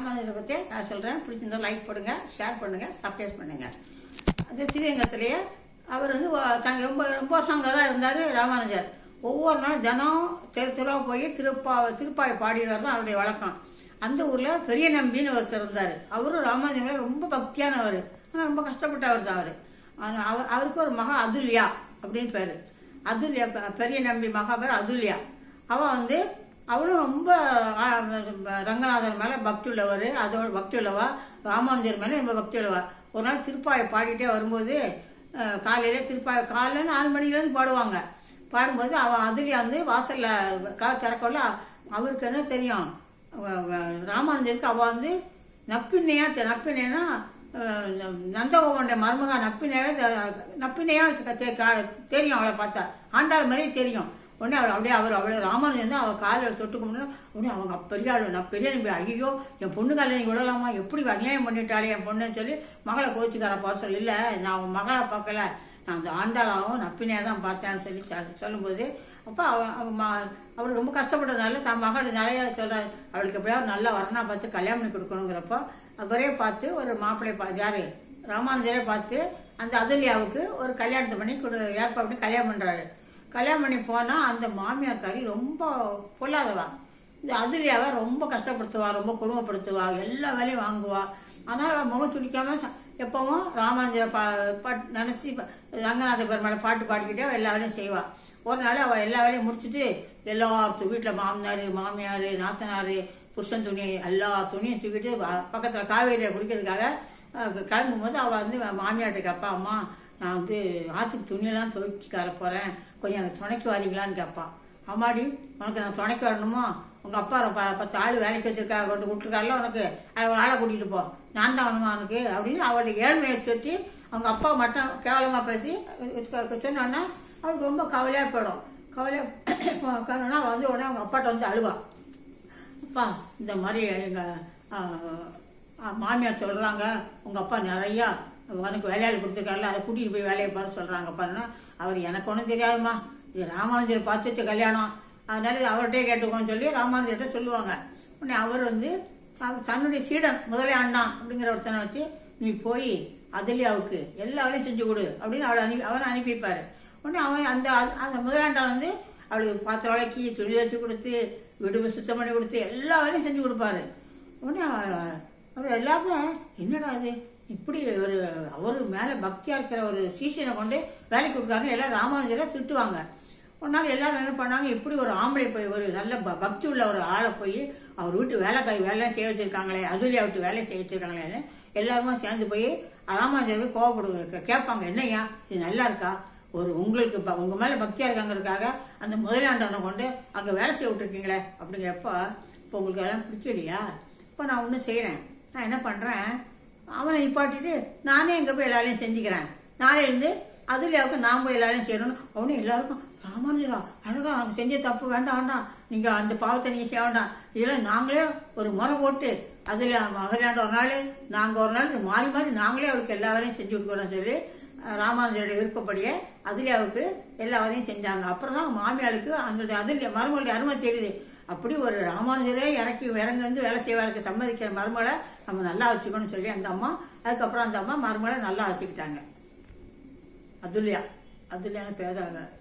ராமானுஜரை பற்றி நான் சொல்கிறேன் பிடிச்சிருந்தா லைக் பண்ணுங்க ஷேர் பண்ணுங்க சப்ஸ்கிரைப் பண்ணுங்க அது ஸ்ரீரங்கத்திலேயே அவர் வந்து ஒ- தங்க ரொம்ப ரொம்ப வருஷம் அங்கே தான் இருந்தார் ராமானுஜர் ஒவ்வொரு நாளும் தினம் தெரு தெருவாக போய் திருப்பா திருப்பாய் பாடிடுறது தான் அவருடைய வழக்கம் அந்த ஊரில் பெரிய நம்பின்னு ஒருத்தர் இருந்தார் அவரும் ராமானுஜர் மேல ரொம்ப பக்தியானவர் ஆனால் ரொம்ப கஷ்டப்பட்டவர் தான் அவர் ஆனா அவர் அவருக்கு ஒரு மகா அதுல்யா அப்படின்னு பேர் அதுல்யா பெ- பெரிய நம்பி மகா பேர் அதுல்யா அவள் வந்து அவளும் ரொம்ப ஆ, ரங்கநாதர் மேல பக்தி உள்ளவர் அதோட பக்தி உள்ளவா ராமானுஜர் மேல ரொம்ப பக்தி உள்ளவா ஒரு நாள் திருப்பாயை பாடிட்டே வரும்போது அஹ், காலையில திருப்பாய் காலையில நாலு மணிலேருந்து பாடுவாங்க பாடும்போது அவன் அதுலயே வந்து வாசல்ல கா திறக்கல அவருக்கு என்ன தெரியும் அவ- அவ- ராமானுஜருக்கு அவ வந்து நப்பிண்ணையா தெ- நப்பிண்ணைனா அஹ், நந்தகோபனுடைய மருமகா நப்பினையாவே தெ- நப்பினையா தெ- கா- தெரியும் அவளை பார்த்தா ஆண்டாள் மாதிரியே தெரியும் உடனே அவர் அப்படியே அவர் அவளை ராமானுஜன் வந்து அவள் காலில் தொட்டு கும்பிட்டு உடனே அவங்க பெரிய ஆளு நான் பெரிய நம்பி ஐயோ என் பொண்ணு காலில் நீ விழலாமா எப்படி அநியாயம் பண்ணிட்டாளே என் பொண்ணுன்னு சொல்லி மகளை கோச்சுக்கார பார்த்து சொல்லி இல்லை நான் அவன் மகளை பார்க்கல நான் அந்த ஆண்டாளாவும் நப்பினையாக தான் பார்த்தேன்னு சொல்லி சொ- சொல்லும்போது அப்போ அவ அவ ம- அவர் ரொம்ப கஷ்டப்பட்டதுனால தன் மகள் நிறைய சொல்றாரு அவளுக்கு எப்படியாவது நல்ல வரனா பார்த்து கல்யாணம் பண்ணி கொடுக்கணுங்கிறப்போ அவரே பார்த்து ஒரு மாப்பிள்ளை பா யாரு ராமானுஜரே பார்த்து அந்த அதுல்யாவுக்கு ஒரு கல்யாணத்தை பண்ணி கொடு ஏற்பாடு பண்ணி கல்யாணம் பண்றாரு கல்யாணம் பண்ணி போனா அந்த மாமியார்காரி ரொம்ப பொல்லாதவா இந்த அதுலியாவை ரொம்ப கஷ்டப்படுத்துவா ரொம்ப கொடுமைப்படுத்துவா எல்லா வேலையும் வாங்குவா ஆனால் அவ முகம் துடிக்காம ச- எப்பவும் ராமானுஜர பா பாட் நினைச்சு ப- ரங்கநாத பெருமாளை பாட்டு பாடிக்கிட்டே அவ எல்லா வேலையும் செய்வா ஒரு நாள் அவ எல்லா வேலையும் முடிச்சுட்டு எல்லாத்து வீட்டுல மாமனாரு மாமியாரு நாத்தனாரு புருஷன் துணி எல்லா துணியும் தூக்கிட்டு வ- பக்கத்துல காவேரியில குடிக்கிறதுக்காக அஹ், கிளம்பும் போது அவ வந்து மாமியார்ட்ட கேப்பா அம்மா நான் வந்து ஆத்துக்கு துணியெல்லாம் துவைச்சி கர போறேன் கொஞ்சம் எனக்கு துணைக்கு வரீங்களான்னு கேட்பா அம்மாடி உனக்கு நான் துணைக்கு வரணுமோ உங்க அப்பா ஒரு ப- பத்து ஆள் வேலைக்கு வச்சிருக்கா கொண்டு விட்டுருக்காருல உனக்கு அது ஒரு ஆளை கூட்டிட்டு போ நான் தான் வரணுமா உனக்கு அப்படின்னு அவளுடைய ஏழ்மையை தொட்டி அவங்க அப்பா மட்டும் கேவலமா பேசி சொன்னோன்னா அவளுக்கு ரொம்ப கவலையா போயிடும் கவலையா காரணம்னா அவள் வந்து உடனே அவங்க அப்பாட்ட வந்து அழுவா அப்பா இந்த மாதிரி எங்க ஆ, ஆ, மாமியார் சொல்றாங்க உங்க அப்பா நிறைய உனக்கு வேலையாள் கொடுத்துருக்காருல அதை கூட்டிட்டு போய் வேலையை பாரு சொல்றாங்கப்பான்னா அவர் எனக்கு ஒன்றும் தெரியாதும்மா இது ராமானுஜரை பார்த்துட்டு கல்யாணம் அதனால அவர்கிட்டயே கேட்டுக்கோன்னு சொல்லி ராமானுஜர்கிட்ட சொல்லுவாங்க உடனே அவர் வந்து த- தன்னுடைய சீடன் முதலே ஆண்டான் அப்படிங்கிற ஒருத்தனை வச்சு நீ போய் அதுலியாவுக்கு எல்லா வேலையும் செஞ்சு கொடு அப்படின்னு அவளை அனுப்பி அவனை அனுப்பிப்பாரு உடனே அவன் அந்த அந்த முதலாண்டான் வந்து அவளுக்கு பாத்திரம் விளக்கி துணி வச்சு கொடுத்து வீடு சுத்தம் பண்ணி கொடுத்து எல்லா வேலையும் செஞ்சு கொடுப்பாரு உடனே அவ- அவர் எல்லாருமே என்னடா இது இப்படி ஒரு அவர் மேல பக்தியா இருக்கிற ஒரு சீசனை கொண்டு வேலைக்கு கொடுக்குறாங்க எல்லாம் ராமானுஜரை திட்டுவாங்க ஒரு நாள் எல்லாரும் என்ன பண்ணாங்க இப்படி ஒரு ஆம்பளை போய் ஒரு நல்ல ப- பக்தி உள்ள ஒரு ஆளை போய் அவர் வீட்டு வேலைக்காரி வேலை செய்ய வச்சிருக்காங்களே அதுலியா விட்டு வேலை செய்ய வச்சிருக்காங்களேன்னு எல்லாருமே சேர்ந்து போய் ராமானுஜர் போய் கோவப்படுவாங்க கேட்பாங்க என்னய்யா இது நல்லா இருக்கா ஒரு உங்களுக்கு ப- உங்க மேல பக்தியா இருக்காங்கிறதுக்காக அந்த முதலாண்டவனை கொண்டு அங்க வேலை செய்ய விட்டுருக்கீங்களே அப்படிங்கிறப்ப இப்போ உங்களுக்கு அதெல்லாம் பிடிக்கலையா இப்போ நான் ஒன்றும் செய்யறேன் நான் என்ன பண்றேன் அவனை நிப்பாட்டிட்டு நானே எங்க போய் எல்லாரையும் செஞ்சுக்கிறேன் நாளை இருந்து அதுலயாவுக்கு நான் போய் எல்லாரையும் செய்யணும் அவனே எல்லாருக்கும் ராமானுஜரா அழகா நாங்க செஞ்ச தப்பு வேண்டாம் வேண்டாம் நீங்க அந்த பாவத்தை நீங்க செய்ய வேண்டாம் இதெல்லாம் நாங்களே ஒரு முறை போட்டு அதுல மகளாண்ட ஒரு நாள் நாங்க ஒரு நாள் மாறி மாறி நாங்களே அவளுக்கு எல்லா வேலையும் செஞ்சு கொடுக்குறோம் சொல்லி அஹ், ராமானுஜருடைய விருப்பப்படியே அதுலியாவுக்கு எல்லா வேலையும் செஞ்சாங்க அப்புறம் தான் மாமியாருக்கு அந்த அதுல மருமகளுடைய அருமை தெரியுது அப்படி ஒரு ராமானுஜரே இறக்கி இறங்கி வந்து வேலை செய்வாருக்கு சம்மதிக்கிற மருமகளை நம்ம நல்லா வச்சுக்கணும்னு சொல்லி அந்த அம்மா அதுக்கப்புறம் அந்த அம்மா மருமகளை நல்லா வச்சுக்கிட்டாங்க அதுல்யா அதுல்யான பேர்